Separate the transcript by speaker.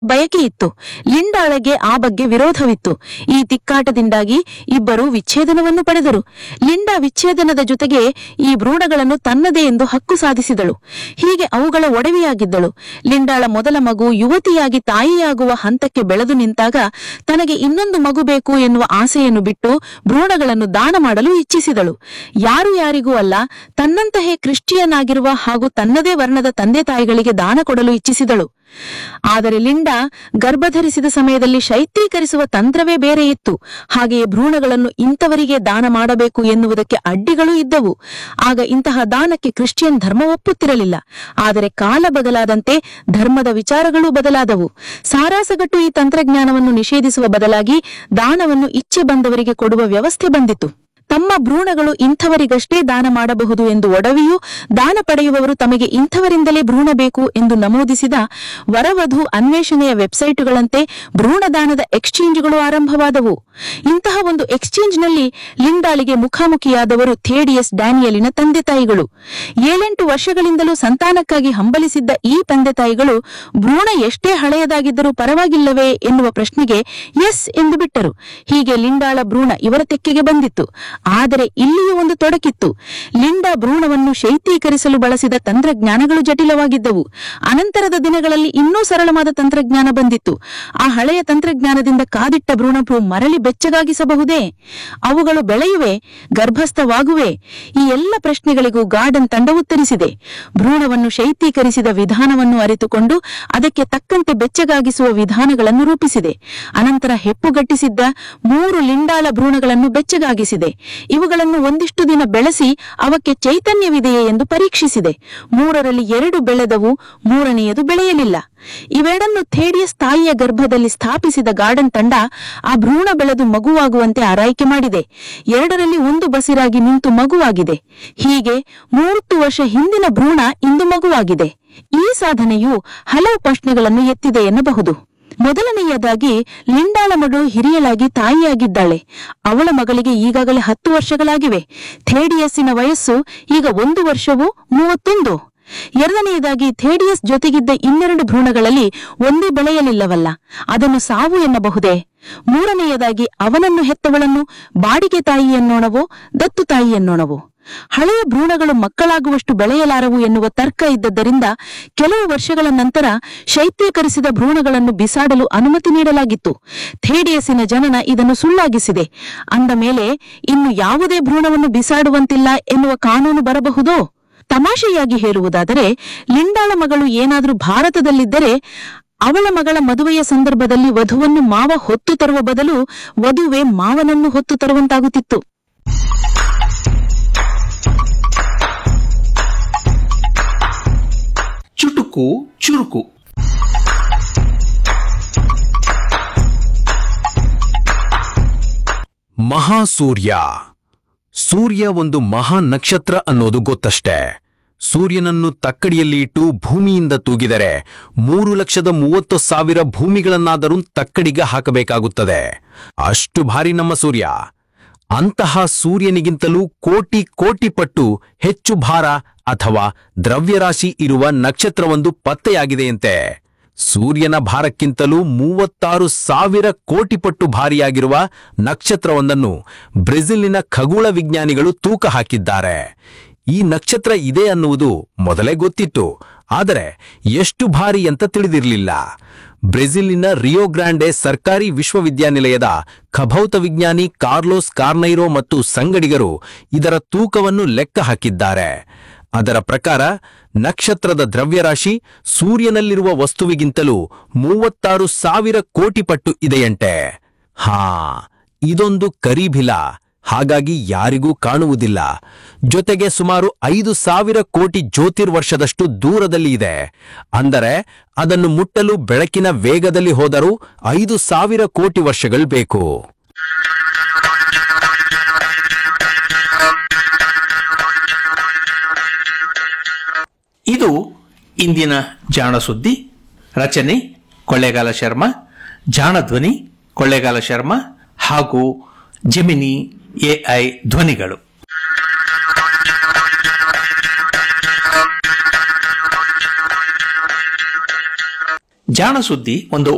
Speaker 1: ಬಯಕೆ ಇತ್ತು ಲಿಂಡಾಳಗೆ ಆ ಬಗ್ಗೆ ವಿರೋಧವಿತ್ತು ಈ ತಿಕ್ಕಾಟದಿಂದಾಗಿ ಇಬ್ಬರು ವಿಚ್ಛೇದನವನ್ನು ಪಡೆದರು ಲಿಂಡಾ ವಿಚ್ಛೇದನದ ಜೊತೆಗೆ ಈ ಭ್ರೂಣಗಳನ್ನು ತನ್ನದೇ ಎಂದು ಹಕ್ಕು ಸಾಧಿಸಿದಳು ಹೀಗೆ ಅವುಗಳ ಒಡವೆಯಾಗಿದ್ದಳು ಲಿಂಡಾಳ ಮೊದಲ ಮಗು ಯುವತಿಯಾಗಿ ತಾಯಿಯಾಗುವ ಹಂತಕ್ಕೆ ಬೆಳೆದು ನಿಂತಾಗ ತನಗೆ ಇನ್ನೊಂದು ಮಗು ಬೇಕು ಎನ್ನುವ ಆಸೆಯನ್ನು ಬಿಟ್ಟು ಭ್ರೂಣಗಳನ್ನು ದಾನ ಮಾಡಲು ಇಚ್ಛಿಸಿದಳು ಯಾರು ಯಾರಿಗೂ ಅಲ್ಲ ತನ್ನಂತಹೇ ಕ್ರಿಶ್ಚಿಯನ್ ಆಗಿರುವ ಹಾಗೂ ತನ್ನದೇ ವರ್ಣದ ತಂದೆ ತಾಯಿಗಳಿಗೆ ದಾನ ಕೊಡಲು ಇಚ್ಛಿಸಿದಳು ಆದರೆ ಲಿಂಡಾ ಗರ್ಭಧರಿಸಿದ ಸಮಯದಲ್ಲಿ ಶೈತ್ಯೀಕರಿಸುವ ತಂತ್ರವೇ ಬೇರೆ ಇತ್ತು ಹಾಗೆಯೇ ಭ್ರೂಣಗಳನ್ನು ಇಂಥವರಿಗೆ ದಾನ ಮಾಡಬೇಕು ಎನ್ನುವುದಕ್ಕೆ ಅಡ್ಡಿಗಳೂ ಇದ್ದವು ಆಗ ಇಂತಹ ದಾನಕ್ಕೆ ಕ್ರಿಶ್ಚಿಯನ್ ಧರ್ಮ ಒಪ್ಪುತ್ತಿರಲಿಲ್ಲ ಆದರೆ ಕಾಲ ಬದಲಾದಂತೆ ಧರ್ಮದ ವಿಚಾರಗಳೂ ಬದಲಾದವು ಸಾರಾಸಗಟ್ಟು ಈ ತಂತ್ರಜ್ಞಾನವನ್ನು ನಿಷೇಧಿಸುವ ಬದಲಾಗಿ ದಾನವನ್ನು ಇಚ್ಛೆ ಬಂದವರಿಗೆ ಕೊಡುವ ವ್ಯವಸ್ಥೆ ಬಂದಿತು ತಮ್ಮ ಭ್ರೂಣಗಳು ಇಂಥವರಿಗಷ್ಟೇ ದಾನ ಮಾಡಬಹುದು ಎಂದು ಒಡವಿಯೂ ದಾನ ಪಡೆಯುವವರು ತಮಗೆ ಇಂಥವರಿಂದಲೇ ಭ್ರೂಣ ಬೇಕು ಎಂದು ನಮೂದಿಸಿದ ವರವಧು ಅನ್ವೇಷಣೆಯ ವೆಬ್ಸೈಟುಗಳಂತೆ ಭ್ರೂಣದಾನದ ಎಕ್ಸ್ಚೇಂಜ್ಗಳು ಆರಂಭವಾದವು ಇಂತಹ ಒಂದು ಎಕ್ಸ್ಚೇಂಜ್ನಲ್ಲಿ ಲಿಂಡಾಳಿಗೆ ಮುಖಾಮುಖಿಯಾದವರು ಥೇಡಿಯಸ್ ಡ್ಯಾನಿಯಲಿನ ತಂದೆ ತಾಯಿಗಳು ಏಳೆಂಟು ವರ್ಷಗಳಿಂದಲೂ ಸಂತಾನಕ್ಕಾಗಿ ಹಂಬಲಿಸಿದ್ದ ಈ ತಂದೆ ತಾಯಿಗಳು ಭ್ರೂಣ ಎಷ್ಟೇ ಹಳೆಯದಾಗಿದ್ದರೂ ಪರವಾಗಿಲ್ಲವೇ ಎನ್ನುವ ಪ್ರಶ್ನೆಗೆ ಎಸ್ ಎಂದು ಬಿಟ್ಟರು ಹೀಗೆ ಲಿಂಡಾಳ ಭ್ರೂಣ ಇವರ ತೆಕ್ಕೆಗೆ ಬಂದಿತ್ತು ಆದರೆ ಇಲ್ಲಿಯೂ ಒಂದು ತೊಡಕಿತ್ತು ಲಿಂಡಾ ಭ್ರೂಣವನ್ನು ಶೈತ್ಯೀಕರಿಸಲು ಬಳಸಿದ ತಂತ್ರಜ್ಞಾನಗಳು ಜಟಿಲವಾಗಿದ್ದವು ಅನಂತರದ ದಿನಗಳಲ್ಲಿ ಇನ್ನೂ ಸರಳವಾದ ತಂತ್ರಜ್ಞಾನ ಬಂದಿತ್ತು ಆ ಹಳೆಯ ತಂತ್ರಜ್ಞಾನದಿಂದ ಕಾದಿಟ್ಟ ಭ್ರೂಣವು ಮರಳಿ ಬೆಚ್ಚಗಾಗಿಸಬಹುದೇ ಅವುಗಳು ಬೆಳೆಯುವೆ ಗರ್ಭಸ್ಥವಾಗುವೆ ಈ ಎಲ್ಲ ಪ್ರಶ್ನೆಗಳಿಗೂ ಗಾರ್ಡನ್ ತಂಡ ಉತ್ತರಿಸಿದೆ ಭ್ರೂಣವನ್ನು ಶೈತ್ಯೀಕರಿಸಿದ ವಿಧಾನವನ್ನು ಅರಿತುಕೊಂಡು ಅದಕ್ಕೆ ತಕ್ಕಂತೆ ಬೆಚ್ಚಗಾಗಿಸುವ ವಿಧಾನಗಳನ್ನು ರೂಪಿಸಿದೆ ಅನಂತರ ಹೆಪ್ಪುಗಟ್ಟಿಸಿದ್ದ ಮೂರು ಲಿಂಡಾಳ ಭ್ರೂಣಗಳನ್ನು ಬೆಚ್ಚಗಾಗಿಸಿದೆ ಇವುಗಳನ್ನು ಒಂದಿಷ್ಟು ದಿನ ಬೆಳೆಸಿ ಅವಕ್ಕೆ ಚೈತನ್ಯವಿದೆಯೇ ಎಂದು ಪರೀಕ್ಷಿಸಿದೆ ಮೂರರಲ್ಲಿ ಎರಡು ಬೆಳೆದವು ಮೂರನೆಯದು ಬೆಳೆಯಲಿಲ್ಲ ಇವೆರಡನ್ನು ಥೇಡಿಯಸ್ ತಾಯಿಯ ಗರ್ಭದಲ್ಲಿ ಸ್ಥಾಪಿಸಿದ ಗಾರ್ಡನ್ ತಂಡ ಆ ಭ್ರೂಣ ಬೆಳೆದು ಮಗುವಾಗುವಂತೆ ಆರೈಕೆ ಮಾಡಿದೆ ಎರಡರಲ್ಲಿ ಒಂದು ಬಸಿರಾಗಿ ನಿಂತು ಮಗುವಾಗಿದೆ ಹೀಗೆ ಮೂವತ್ತು ವರ್ಷ ಹಿಂದಿನ ಭ್ರೂಣ ಇಂದು ಮಗುವಾಗಿದೆ ಈ ಸಾಧನೆಯು ಹಲವು ಪ್ರಶ್ನೆಗಳನ್ನು ಎತ್ತಿದೆ ಎನ್ನಬಹುದು ಮೊದಲನೆಯದಾಗಿ ಲಿಂಡಾಳ ಮಗಳು ಹಿರಿಯಳಾಗಿ ತಾಯಿಯಾಗಿದ್ದಾಳೆ ಅವಳ ಮಗಳಿಗೆ ಈಗಾಗಲೇ ಹತ್ತು ವರ್ಷಗಳಾಗಿವೆ ಥೇಡಿಯಸ್ಸಿನ ವಯಸ್ಸು ಈಗ ಒಂದು ವರ್ಷವೂ ಮೂವತ್ತೊಂದು ಎರಡನೆಯದಾಗಿ ಥೇಡಿಯಸ್ ಜೊತೆಗಿದ್ದ ಇನ್ನೆರಡು ಭ್ರೂಣಗಳಲ್ಲಿ ಒಂದೇ ಬೆಳೆಯಲಿಲ್ಲವಲ್ಲ ಅದನ್ನು ಸಾವು ಎನ್ನಬಹುದೇ ಮೂರನೆಯದಾಗಿ ಅವನನ್ನು ಹೆತ್ತವಳನ್ನು ಬಾಡಿಗೆ ತಾಯಿ ಎನ್ನೋಣವೋ ದತ್ತು ತಾಯಿ ಎನ್ನೋಣವೋ ಹಳೆಯ ಭ್ರೂಣಗಳು ಮಕ್ಕಳಾಗುವಷ್ಟು ಬೆಳೆಯಲಾರವು ಎನ್ನುವ ತರ್ಕ ಇದ್ದದ್ದರಿಂದ ಕೆಲವು ವರ್ಷಗಳ ನಂತರ ಶೈತ್ಯೀಕರಿಸಿದ ಭ್ರೂಣಗಳನ್ನು ಬಿಸಾಡಲು ಅನುಮತಿ ನೀಡಲಾಗಿತ್ತು ಥೇಡಿಯಸ್ಸಿನ ಜನನ ಇದನ್ನು ಸುಳ್ಳಾಗಿಸಿದೆ ಅಂದ ಮೇಲೆ ಇನ್ನು ಯಾವುದೇ ಭ್ರೂಣವನ್ನು ಬಿಸಾಡುವಂತಿಲ್ಲ ಎನ್ನುವ ಕಾನೂನು ಬರಬಹುದೋ ತಮಾಷೆಯಾಗಿ ಹೇಳುವುದಾದರೆ ಲಿಂಡಾಳ ಮಗಳು ಏನಾದರೂ ಭಾರತದಲ್ಲಿದ್ದರೆ ಅವಳ ಮಗಳ ಮದುವೆಯ ಸಂದರ್ಭದಲ್ಲಿ ವಧುವನ್ನು ಮಾವ ಹೊತ್ತು ತರುವ ಬದಲು ವಧುವೆ ಮಾವನನ್ನು ಹೊತ್ತು ತರುವಂತಾಗುತ್ತಿತ್ತು
Speaker 2: ಚುಟುಕು ಚುರುಕು
Speaker 3: ಮಹಾಸೂರ್ಯ ಸೂರ್ಯ ಒಂದು ಮಹಾ ನಕ್ಷತ್ರ ಅನ್ನೋದು ಗೊತ್ತಷ್ಟೇ ಸೂರ್ಯನನ್ನು ತಕ್ಕಡಿಯಲ್ಲಿ ಇಟ್ಟು ಭೂಮಿಯಿಂದ ತೂಗಿದರೆ ಮೂರು ಲಕ್ಷದ ಮೂವತ್ತು ಸಾವಿರ ಭೂಮಿಗಳನ್ನಾದರೂ ತಕ್ಕಡಿಗೆ ಹಾಕಬೇಕಾಗುತ್ತದೆ ಅಷ್ಟು ಭಾರಿ ನಮ್ಮ ಸೂರ್ಯ ಅಂತಹ ಸೂರ್ಯನಿಗಿಂತಲೂ ಕೋಟಿ ಕೋಟಿ ಪಟ್ಟು ಹೆಚ್ಚು ಭಾರ ಅಥವಾ ದ್ರವ್ಯರಾಶಿ ಇರುವ ನಕ್ಷತ್ರವೊಂದು ಪತ್ತೆಯಾಗಿದೆಯಂತೆ ಸೂರ್ಯನ ಭಾರಕ್ಕಿಂತಲೂ ಮೂವತ್ತಾರು ಸಾವಿರ ಕೋಟಿ ಪಟ್ಟು ಭಾರಿಯಾಗಿರುವ ನಕ್ಷತ್ರವೊಂದನ್ನು ಬ್ರೆಜಿಲಿನ ಖಗೋಳ ವಿಜ್ಞಾನಿಗಳು ತೂಕ ಹಾಕಿದ್ದಾರೆ ಈ ನಕ್ಷತ್ರ ಇದೆ ಅನ್ನುವುದು ಮೊದಲೇ ಗೊತ್ತಿತ್ತು ಆದರೆ ಎಷ್ಟು ಭಾರಿ ಅಂತ ತಿಳಿದಿರಲಿಲ್ಲ ಬ್ರೆಜಿಲಿನ ರಿಯೋ ಗ್ರಾಂಡೆ ಸರ್ಕಾರಿ ವಿಶ್ವವಿದ್ಯಾನಿಲಯದ ಖಭೌತ ವಿಜ್ಞಾನಿ ಕಾರ್ಲೋಸ್ ಕಾರ್ನೈರೋ ಮತ್ತು ಸಂಗಡಿಗರು ಇದರ ತೂಕವನ್ನು ಲೆಕ್ಕ ಹಾಕಿದ್ದಾರೆ ಅದರ ಪ್ರಕಾರ ನಕ್ಷತ್ರದ ದ್ರವ್ಯರಾಶಿ ಸೂರ್ಯನಲ್ಲಿರುವ ವಸ್ತುವಿಗಿಂತಲೂ ಮೂವತ್ತಾರು ಸಾವಿರ ಕೋಟಿ ಪಟ್ಟು ಇದೆಯಂತೆ ಹಾ ಇದೊಂದು ಕರಿಭಿಲ ಹಾಗಾಗಿ ಯಾರಿಗೂ ಕಾಣುವುದಿಲ್ಲ ಜೊತೆಗೆ ಸುಮಾರು ಐದು ಸಾವಿರ ಕೋಟಿ ಜ್ಯೋತಿರ್ವರ್ಷದಷ್ಟು ದೂರದಲ್ಲಿ ಇದೆ ಅಂದರೆ ಅದನ್ನು ಮುಟ್ಟಲು ಬೆಳಕಿನ ವೇಗದಲ್ಲಿ ಹೋದರೂ ಐದು ಸಾವಿರ ಕೋಟಿ ವರ್ಷಗಳು ಬೇಕು
Speaker 2: ಇದು ಇಂದಿನ ಜಾಣ ಸುದ್ದಿ ರಚನೆ ಕೊಳ್ಳೇಗಾಲ ಶರ್ಮಾ ಜಾಣ ಧ್ವನಿ ಕೊಳ್ಳೇಗಾಲ ಶರ್ಮಾ ಹಾಗೂ ಜೆಮಿನಿ ಎಐ ಧ್ವನಿಗಳು ಜಾಣ ಸುದ್ದಿ ಒಂದು